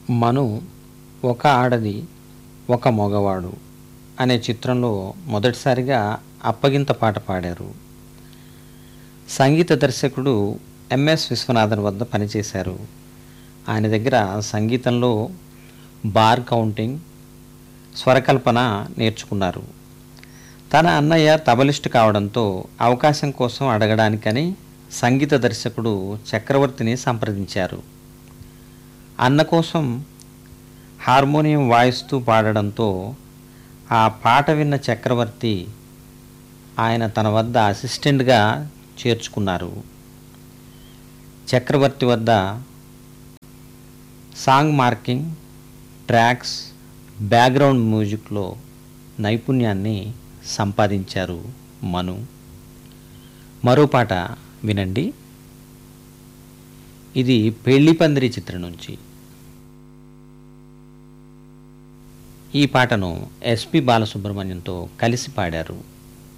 మను ఒక ఆడది ఒక మగవాడు అనే చిత్రంలో మొదటిసారిగా అప్పగింత పాట పాడారు సంగీత దర్శకుడు ఎంఎస్ విశ్వనాథన్ వద్ద పనిచేశారు ఆయన దగ్గర సంగీతంలో బార్ కౌంటింగ్ స్వరకల్పన నేర్చుకున్నారు తన అన్నయ్య తబలిస్ట్ కావడంతో అవకాశం కోసం అడగడానికని సంగీత దర్శకుడు చక్రవర్తిని సంప్రదించారు అన్న కోసం హార్మోనియం వాయిస్తూ పాడడంతో ఆ పాట విన్న చక్రవర్తి ఆయన తన వద్ద అసిస్టెంట్గా చేర్చుకున్నారు చక్రవర్తి వద్ద సాంగ్ మార్కింగ్ ట్రాక్స్ బ్యాక్గ్రౌండ్ మ్యూజిక్లో నైపుణ్యాన్ని సంపాదించారు మను మరో పాట వినండి ఇది పెళ్లి పందిరి చిత్రం నుంచి ఈ పాటను ఎస్పి బాలసుబ్రహ్మణ్యంతో కలిసి పాడారు